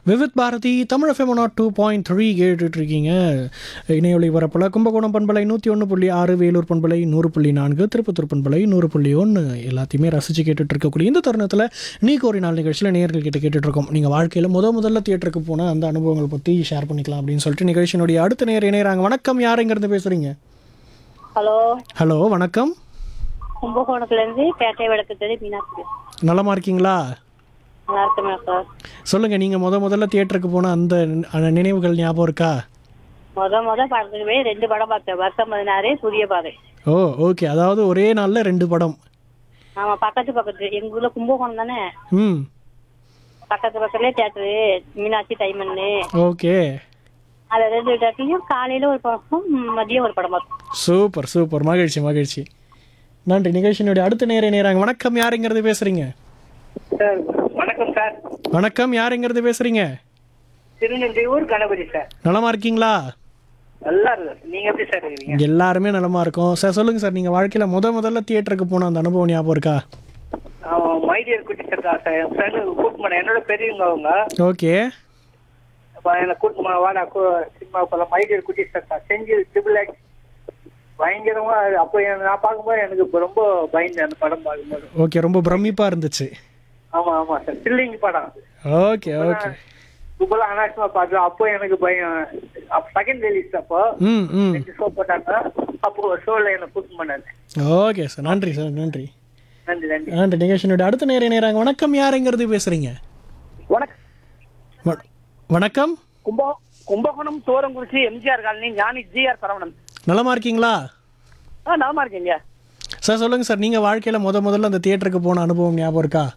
Vividh Bharati Tamil FM nought two point three கேட்டுட்ருக்கீங்க இணையொலி வரப்பில் கும்பகோணம் பண்பலை நூற்றி ஒன்று புள்ளி ஆறு வேலூர் பண்பலை நூறு புள்ளி நான்கு திருப்பத்தூர் பண்பலை நூறு புள்ளி ஒன்று எல்லாத்தையுமே ரசித்து கேட்டுட்டு இருக்கக்கூடிய இந்த தருணத்தில் நீ கோரி நாள் நிகழ்ச்சியில் நேயர்கள் கிட்ட கேட்டுட்ருக்கோம் நீங்கள் வாழ்க்கையில் முத முதல்ல தியேட்டருக்கு போன அந்த அனுபவங்களை பற்றி ஷேர் பண்ணிக்கலாம் அப்படின்னு சொல்லிட்டு நிகழ்ச்சியினுடைய அடுத்த நேர் இணையறாங்க வணக்கம் யார் இங்கேருந்து பேசுகிறீங்க ஹலோ ஹலோ வணக்கம் கும்பகோணத்துல இருந்து பேட்டை வடக்கு தெரு மீனாட்சி நலமா இருக்கீங்களா நல்லா இருக்கேன் சார் சொல்லுங்கள் நீங்கள் முத முதல்ல தியேட்டருக்கு போன அந்த நி- நினைவுகள் ஞாபகம் இருக்கா முத முத படத்துக்கு போய் ரெண்டு படம் பார்த்தேன் வருஷம் பதினாறு சூரிய பாதை ஓ ஓகே அதாவது ஒரே நாளில் ரெண்டு படம் ஆமா பக்கத்து பக்கத்து எங்க ஊர்ல கும்பகோணம் தானே ம் பக்கத்து பக்கத்துலயே தேட்டரு மீனாட்சி டைமன்னு ஓகே அது ரெண்டு தேட்டர்லயும் காலையில ஒரு படம் மதியம் ஒரு படம் பார்த்தோம் சூப்பர் சூப்பர் மகிழ்ச்சி மகிழ்ச்சி நன்றி நிகழ்ச்சியினுடைய அடுத்த நேர நேராங்க வணக்கம் யாருங்கிறது பேசுறீங்க சார் வணக்கம் சார் வணக்கம் யாருங்கிறது பேசுறீங்க திருநெல்வேலூர் கணபதி சார் நலமா இருக்கீங்களா நல்லா இருக்கு நீங்க எப்படி சார் இருக்கீங்க எல்லாருமே நலமா இருக்கோம் சார் சொல்லுங்க சார் நீங்க வாழ்க்கையில முத முதல்ல தியேட்டருக்கு போன அந்த அனுபவம் ஞாபகம் இருக்கா மைடியர் குட்டி சார் தான் சார் என் ஃப்ரெண்டு கூட்டு போனேன் என்னோட பெரியவங்க அவங்க ஓகே அப்ப என்னை கூட்டு போன வாடா சினிமா போல மைடியர் குட்டி சார் தான் செஞ்சு ட்ரிபிள் எக்ஸ் பயங்கரமா அப்போ எனக்கு- நான் பார்க்கும்போது எனக்கு இப்ப ரொம்ப பயந்தேன் அந்த படம் பார்க்கும்போது ஓகே ரொம்ப பிரமிப்பா இருந்துச்சு ஆமா ஆமா சார் த்ரில்லிங் படம் ஓகே ஓகே இப்பெல்லாம் அனாவசியமா பார்த்தோம் அப்போ எனக்கு பயம் அப்போ செகண்ட் ரிலீஸ் அப்போ ம் ம் ரெண்டு ஷோ போட்டாங்க அப்போ ஷோல என்னை கூட்டு பண்ணாங்க ஓகே சார் நன்றி சார் நன்றி நன்றி நன்றி நன்றி நிகழ்ச்சியினுடைய அடுத்த நேர நேராங்க வணக்கம் யாருங்கிறது பேசுறீங்க வணக்கம் வ- வணக்கம் கும்போ Kumbakonam Thorangurichi M G R colony Gnani G R Saravanan நலமா இருக்கீங்களா ஆ நலமா இருக்கீங்க சார் சொல்லுங்க சார் நீங்க வாழ்க்கையில முத முதல்ல அந்த தியேட்டருக்கு போன அனுபவம் ஞாபகம் இருக்கா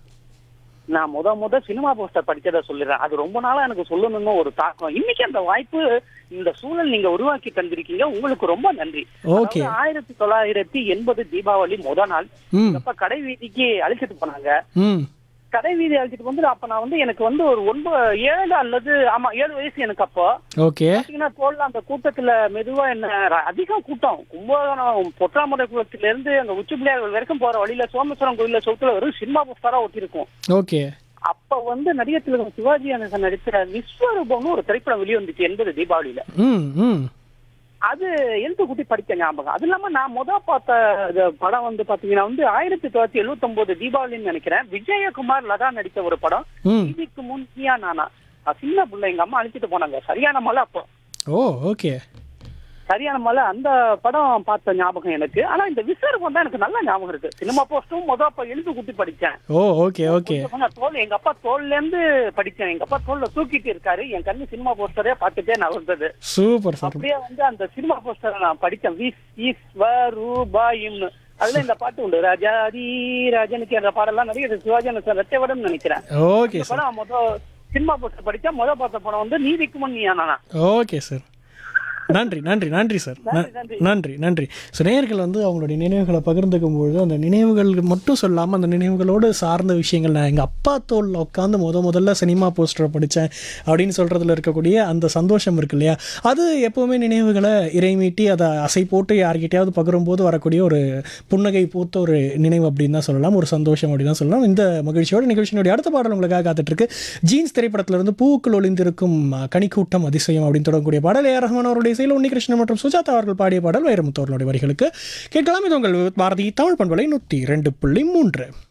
நான் முத முத சினிமா போஸ்டர் படிச்சதை சொல்லிடுறேன் அது ரொம்ப நாளா எனக்கு சொல்லணும்னு ஒரு தாக்கம் இன்னைக்கு அந்த வாய்ப்பு இந்த சூழல் நீங்க உருவாக்கி தந்திருக்கீங்க உங்களுக்கு ரொம்ப நன்றி ஓகே அதாவது ஆயிரத்தி தொள்ளாயிரத்தி எண்பது தீபாவளி முத நாள் ம் அப்ப கடை வீதிக்கு அழைச்சிட்டு போனாங்க ம் கடை வீதி அழைச்சிட்டு வந்து அப்ப நான் வந்து எனக்கு வந்து ஒரு ஒன்பது ஏழு அல்லது ஆமா ஏழு வயசு எனக்கு அப்போ ஓகே பாத்தீங்கன்னா தோல்ல அந்த கூட்டத்துல மெதுவா என்ன ர- அதிகம் கூட்டம் கும்பகோணம் பொற்றாமரை குளத்துல இருந்து அந்த உச்சி பிள்ளையார் வரைக்கும் போற வழியில சோமேஸ்வரம் கோயில்ல சவுத்துல வெறும் சினிமா போஸ்டரா ஒட்டியிருக்கும் ஓகே அப்ப வந்து நடிகர் திலகம் சிவாஜி கணேசன் நடித்த விஸ்வரூபம்னு ஒரு திரைப்படம் வெளிவந்துச்சு எண்பது தீபாவளியில ம் ம் அது எழுத்து கூட்டி படிக்க ஞாபகம் அது இல்லாம நான் முத பார்த்த இது படம் வந்து பாத்தீங்கன்னா வந்து ஆயிரத்தி தொள்ளாயிரத்தி எழுபத்தி ஒன்பது தீபாவளின்னு நினைக்கிறேன் விஜயகுமார் லதா நடித்த ஒரு படம் ம் இதுக்கு முன் நீயா நானா நான் சின்ன பிள்ளை எங்க அம்மா அழைச்சிட்டு போனாங்க சரியான மலை அப்போ ஓ ஓகே சரியான மலை அந்த படம் பார்த்த ஞாபகம் எனக்கு ஆனா இந்த விஸ்வரூபம் தான் எனக்கு நல்ல ஞாபகம் இருக்கு சினிமா போஸ்டும் முத அப்ப எழுத்து கூட்டி படிச்சேன் ஓ ஓகே ஓகே கொஞ்சம் தோல் எங்க அப்பா தோல்ல இருந்து படிச்சேன் எங்க அப்பா தோல்ல தூக்கிட்டு இருக்காரு என் கண்ணு சினிமா போஸ்டரே பார்த்துட்டே நான் வந்தது சூப்பர் சார் அப்படியே வந்து அந்த சினிமா போஸ்டரை நான் படிச்சேன் விஸ் ஈஸ்வரூபாயிம்னு அதுல இந்த பாட்டு உண்டு ராஜாதி ராஜனுக்கு அந்த பாடலாம் நிறைய சிவாஜி ரெட்டவடம் நினைக்கிறேன் ஓகே இந்த சார் படம் முத சினிமா போஸ்டர் படிச்சா முத பார்த்த படம் வந்து நீதிக்கு முன் நீயா நானா ஓகே சார் நன்றி நன்றி நன்றி சார் ந- நன்றி. நன்றி நன்றி ஸோ நேயர்கள் வந்து அவங்களுடைய நினைவுகளை பகிர்ந்துக்கும் பொழுது அந்த நினைவுகள் மட்டும் சொல்லாமல் அந்த நினைவுகளோடு சார்ந்த விஷயங்கள் நான் எங்கள் அப்பா தோளில் உட்காந்து முத முதல்ல சினிமா போஸ்டரை படித்தேன் அப்படின்னு சொல்கிறதுல இருக்கக்கூடிய அந்த சந்தோஷம் இருக்கு இல்லையா அது எப்போவுமே நினைவுகளை இறைமீட்டி அதை அசை போட்டு யார்கிட்டயாவது பகிரும்போது வரக்கூடிய ஒரு புன்னகை பூத்த ஒரு நினைவு அப்படின்னு தான் சொல்லலாம் ஒரு சந்தோஷம் அப்படின்னு தான் சொல்லலாம் இந்த மகிழ்ச்சியோட நிகழ்ச்சியினுடைய அடுத்த பாடல் உங்களுக்காக காத்துட்டு இருக்கு ஜீன்ஸ் திரைப்படத்திலிருந்து பூக்கள் ஒளிந்திருக்கும் அஹ், கனிக்கூட்டம் அதிசயம் அப்படின்னு தொடங்கக்கூடிய பாடல் ஏ ஆர் ரஹ்மான் அவருடைய இசையில் உன்னிகிருஷ்ணன் மற்றும் சுஜாதா அவர்கள் பாடிய பாடல் வைரமுத்தோர்களுடைய வரிகளுக்கு கேட்கலாம் இது உங்கள் பாரதி தமிழ் பண்பலை நூற்றி ரெண்டு புள்ளி மூன்று